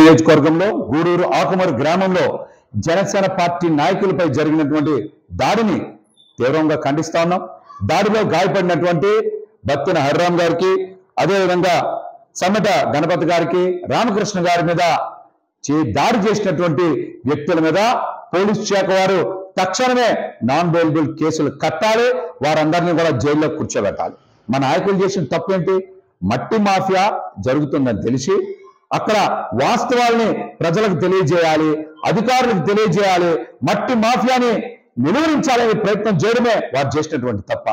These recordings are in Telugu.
నియోజకవర్గంలో గూడూరు ఆకుమరి గ్రామంలో జనసేన పార్టీ నాయకులపై జరిగినటువంటి దాడిని తీవ్రంగా ఖండిస్తా ఉన్నాం దాడిలో గాయపడినటువంటి బత్తిన హరిరామ్ గారికి అదేవిధంగా సమ్మట గణపతి గారికి రామకృష్ణ గారి మీద చే- దాడి చేసినటువంటి వ్యక్తుల మీద పోలీస్ శాఖ వారు తక్షణమే నాన్ బెయిలబుల్ కేసులు కట్టాలి వారందరినీ కూడా జైల్లో కూర్చోబెట్టాలి మన నాయకులు చేసిన తప్పేంటి మట్టి మాఫియా జరుగుతుందని తెలిసి అక్కడ వాస్తవాల్ని ప్రజలకు తెలియజేయాలి అధికారులకు తెలియజేయాలి మట్టి మాఫియాని నిలువరించాలనే ప్రయత్నం చేయడమే వారు చేసినటువంటి తప్ప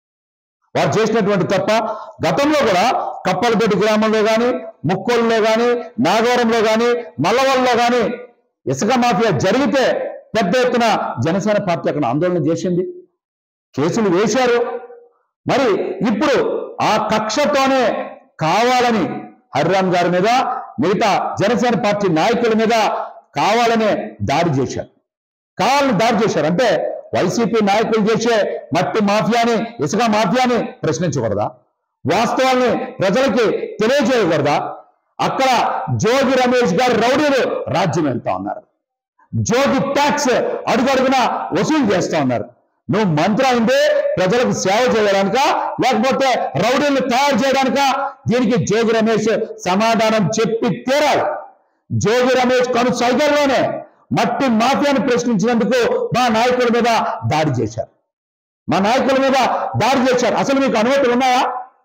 వారు చేసినటువంటి తప్ప గతంలో కూడా కప్పలపేట గ్రామంలో కానీ ముక్కోలులో కానీ నాగవరంలో కానీ మల్లవరంలో కానీ ఇసుక మాఫియా జరిగితే పెద్ద ఎత్తున జనసేన పార్టీ అక్కడ ఆందోళన చేసింది కేసులు వేశారు మరి ఇప్పుడు ఆ కక్షతోనే కావాలని హరిరామ్ గారి మీద మిగతా జనసేన పార్టీ నాయకుల మీద కావాలనే దాడి చేశారు కావాలని దాడి చేశారు అంటే వైసీపీ నాయకులు చేసే మట్టి మాఫియాని ఇసుక మాఫియాని ప్రశ్నించకూడదా వాస్తవాల్ని ప్రజలకి తెలియజేయకూడదా అక్కడ జోగి రమేష్ గారి రౌడీలు రాజ్యం వెళ్తా ఉన్నారు జోగి ట్యాక్స్ అడుగడుగున వసూలు చేస్తా ఉన్నారు నువ్వు మంత్రి అయిందే ప్రజలకు సేవ చేయడానిక లేకపోతే రౌడీలను తయారు చేయడానిక దీనికి జోగి రమేష్ సమాధానం చెప్పి తీరాలి జోగి రమేష్ కను సైకిల్లోనే మట్టి మాఫియాను ప్రశ్నించినందుకు మా నాయకుల మీద దాడి చేశారు మా నాయకుల మీద దాడి చేశారు అసలు మీకు అనుమతులు ఉన్నాయా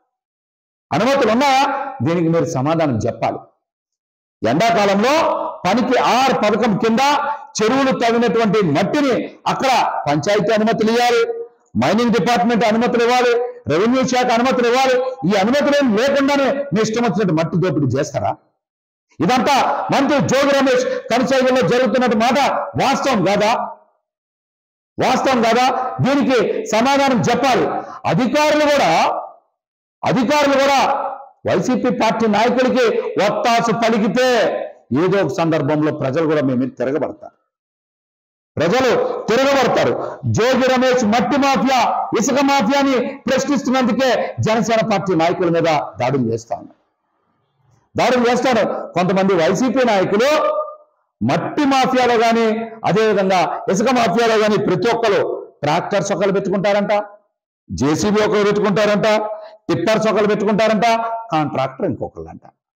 అనుమతులు ఉన్నాయా దీనికి మీరు సమాధానం చెప్పాలి ఎండాకాలంలో పనికి ఆర్ పథకం కింద చెరువులు తవ్వినటువంటి మట్టిని అక్కడ పంచాయతీ అనుమతులు ఇవ్వాలి మైనింగ్ డిపార్ట్మెంట్ అనుమతులు ఇవ్వాలి రెవెన్యూ శాఖ అనుమతులు ఇవ్వాలి ఈ అనుమతులు ఏం లేకుండానే మీ ఇష్టం వచ్చినట్టు మట్టి దోపిడీ చేస్తారా ఇదంతా మంత్రి జోగి రమేష్ కనసాగులో జరుగుతున్నట్టు మాట వాస్తవం కాదా వాస్తవం కాదా దీనికి సమాధానం చెప్పాలి అధికారులు కూడా అధికారులు కూడా వైసీపీ పార్టీ నాయకులకి ఒత్తాసు పలికితే ఏదో ఒక సందర్భంలో ప్రజలు కూడా మీ మీద తిరగబడతారు ప్రజలు తిరగబడతారు జోగి రమేష్ మట్టి మాఫియా ఇసుక మాఫియాని ప్రశ్నిస్తున్నందుకే జనసేన పార్టీ నాయకుల మీద దాడులు చేస్తా ఉన్నారు దాడులు చేస్తారు కొంతమంది వైసీపీ నాయకులు మట్టి మాఫియాలో కానీ అదేవిధంగా ఇసుక మాఫియాలో కానీ ప్రతి ఒక్కరు ట్రాక్టర్స్ ఒకరు పెట్టుకుంటారంట జేసీబీ ఒకరు పెట్టుకుంటారంట టిప్పర్స్ ఒకరు పెట్టుకుంటారంట కాంట్రాక్టర్ ఇంకొకళ్ళంట